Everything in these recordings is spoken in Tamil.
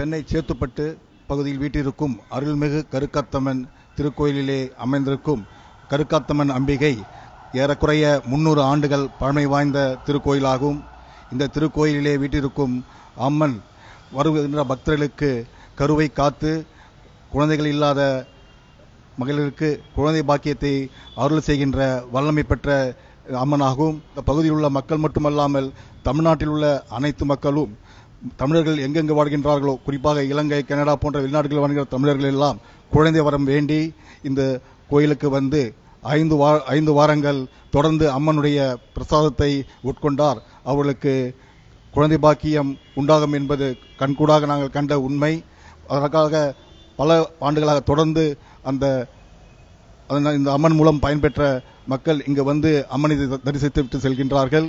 சென்னை சேத்துப்பட்டு பகுதியில் வீட்டிருக்கும் அருள்மிகு கருக்காத்தம்மன் திருக்கோயிலிலே அமைந்திருக்கும் கருக்காத்தம்மன் அம்பிகை ஏறக்குறைய முன்னூறு ஆண்டுகள் பழமை வாய்ந்த திருக்கோயிலாகும் இந்த திருக்கோயிலிலே வீட்டிருக்கும் அம்மன் வருகின்ற பக்தர்களுக்கு கருவை காத்து குழந்தைகள் இல்லாத மகளிருக்கு குழந்தை பாக்கியத்தை அருள் செய்கின்ற வல்லமை பெற்ற அம்மனாகும் இந்த பகுதியில் உள்ள மக்கள் மட்டுமல்லாமல் தமிழ்நாட்டில் உள்ள அனைத்து மக்களும் தமிழர்கள் எங்கெங்கு வாழ்கின்றார்களோ குறிப்பாக இலங்கை கனடா போன்ற வெளிநாடுகளில் வாழ்கிற தமிழர்கள் எல்லாம் குழந்தை வரம் வேண்டி இந்த கோயிலுக்கு வந்து ஐந்து வா ஐந்து வாரங்கள் தொடர்ந்து அம்மனுடைய பிரசாதத்தை உட்கொண்டார் அவர்களுக்கு குழந்தை பாக்கியம் உண்டாகும் என்பது கண்கூடாக நாங்கள் கண்ட உண்மை அதற்காக பல ஆண்டுகளாக தொடர்ந்து அந்த அதனால் இந்த அம்மன் மூலம் பயன்பெற்ற மக்கள் இங்கு வந்து அம்மனை த- தரிசித்து விட்டு செல்கின்றார்கள்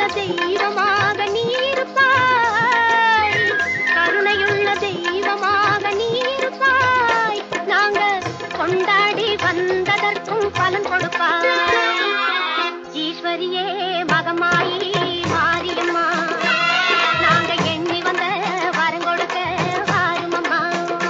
தெய்வமாக நீ இருப்பாய் கருணையுள்ள தெய்வமாக நீ இருப்பாய் நாங்க கொண்டாடி வந்ததற்கும் பலன் கொடுப்பாய் ஈஸ்வரியே மகமாயி மாரியம்மா நாங்க எண்ணி வந்த வரம் கொடுக்க வாருமம்மா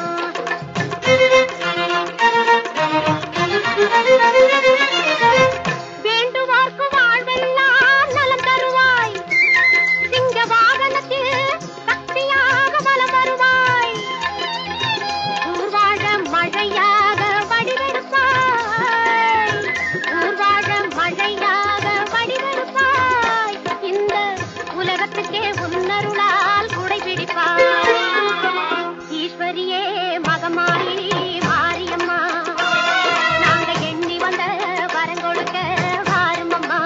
வேண்டுவார்க்கு வாழ்வெல்லாம் நலம் தருவாய் சிங்க வாகனத்தில் சக்தியாக பலம் வருவாய் ஊர்வாழ மழையாக வடிவெடுப்பாய் ஊர்வாழ மழையாக வடிவெடுப்பாய் இந்த உலகத்துக்கே உன்னருளால் குடை பிடிப்பாய் ஈஸ்வரியே மகமாயி மாரியம்மா நாங்க எண்ணி வந்த வரம் கொடுக்க வாருமம்மா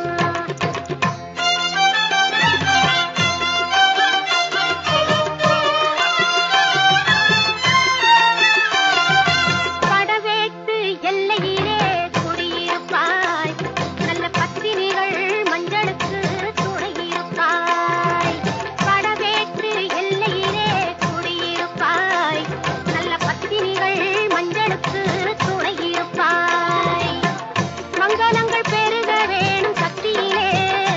படவேட்டு எல்லையிலே குடியிருப்பாய் நல்ல பத்தினிகள் மஞ்சளுக்கு துணையிருப்பாய் படவேட்டு எல்லையிலே குடியிருப்பாய் நல்ல பத்தினிகள் மஞ்சளுக்கு துணையிருப்பாய் மங்களங்கள் பெருக வேணும் சக்தியிலே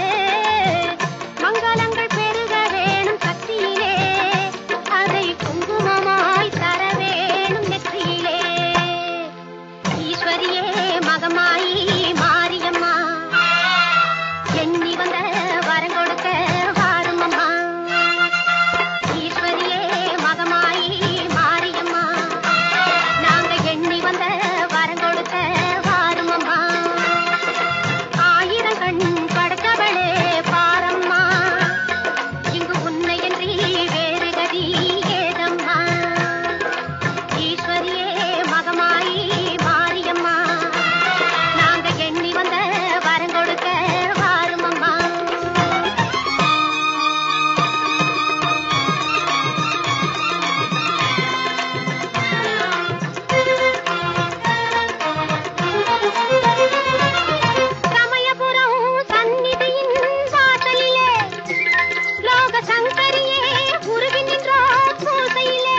மங்களங்கள் பெருக வேணும் சக்தியிலே அதை குங்குமமாய் தர வேணும் நெற்றியிலே ஈஸ்வரியே மகமாயி மாரியம்மா எண்ணி வந்த வரம் கொடுக்க வாருமம்மா ஈஸ்வரியே மகமாயி மாரியம்மா நாங்க எண்ணி வந்த வரம் கொடுக்க வாருமம்மா ஆயிரம் கண் படைத்தவளே பாரம்மா இங்கு உன்னையன்றி வேறு கதி ஏதம்மா ஈஸ்வரியே மகமாயி மாரியம்மா நாங்க எண்ணி வந்த வரம் கொடுக்க வாருமம்மா சமயபுரம் சந்நிதியின் வாசலிலே லோக சங்கரியே உருகி நின்றோர் பூசையிலே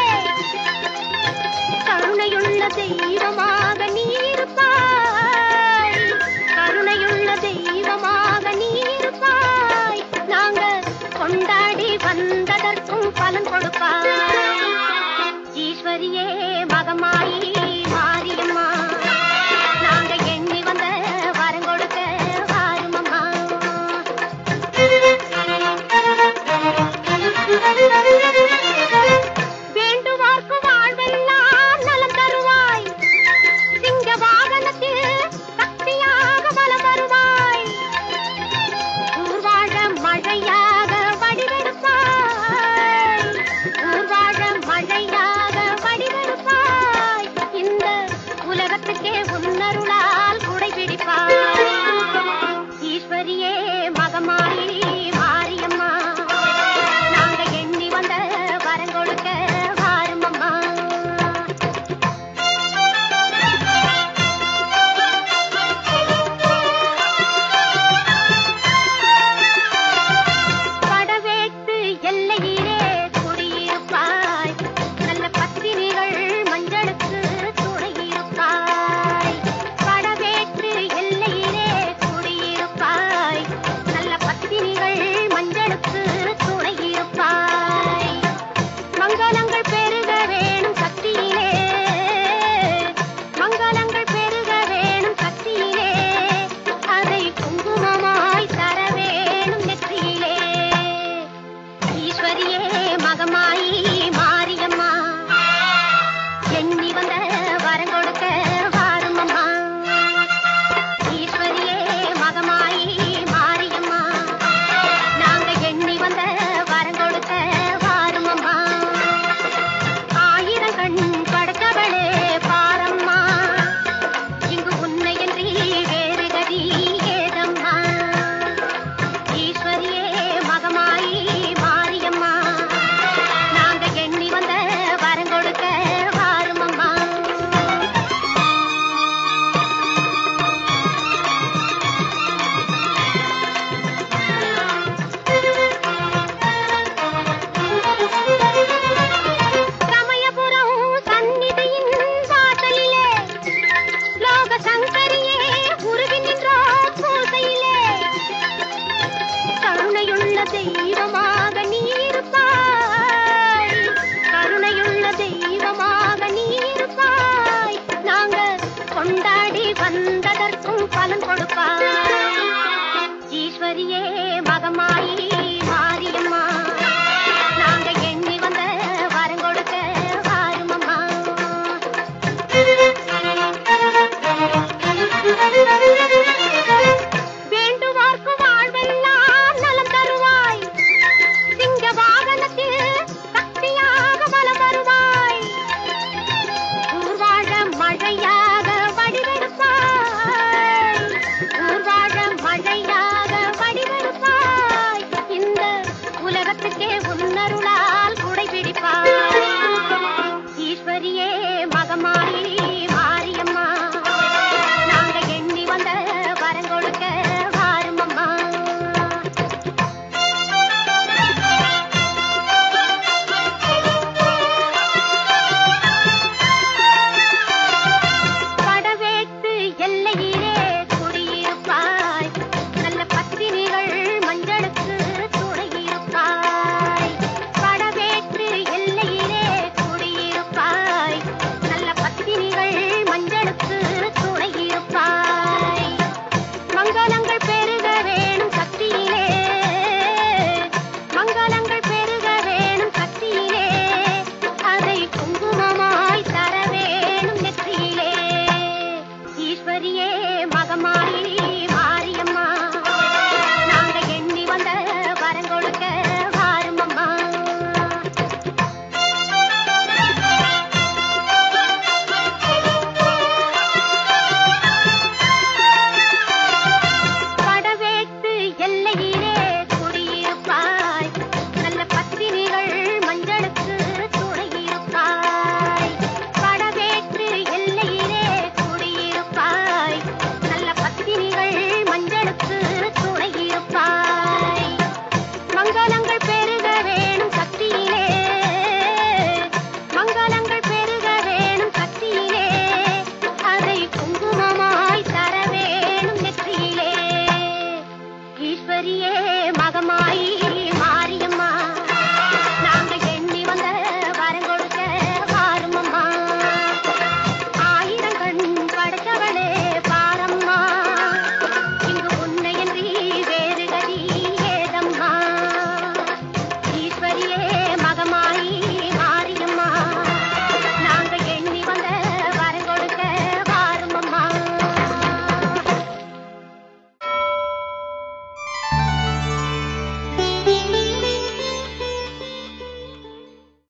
கருணையுள்ள தெய்வமாக நீ இருப்பாய் கருணையுள்ள தெய்வமாக நீ இருப்பாய் நாங்க கொண்டாடி வந்ததற்கும் பலன் கொடுப்பாய் ஈஸ்வரியே மகமாயி மாரியம்மா நாங்க எண்ணி வந்த வரம் கொடுக்க வாருமம்மா வேண்டுவார்க்கு வாழ்வெல்லாம் நலம் தருவாய் சிங்க வாகனத்தில் சக்தியாக பலம் வருவாய் ஊர்வாழ மழையாக வடிவெடுப்பாய் ஊர்வாழ மழையாக வடிவெடுப்பாய் இந்த உலகத்துக்கே உன்னருளால் குடை பிடிப்பாய் ஈஸ்வரியே மகமாயி மாரியம்மா நாங்க எண்ணி வந்த வரம் கொடுக்க வாருமம்மா படவேட்டு எல்லையிலே குடியிருப்பாய் நல்ல பத்தினிகள் மஞ்சளுக்கு துணையிருப்பாய் படவேட்டு எல்லையிலே குடியிருப்பாய் நல்ல பத்தினிகள் மஞ்சளுக்கு துணையிருப்பாய் மங்களங்கள் பெருக வேணும் சக்தியிலே மங்களங்கள் பெருக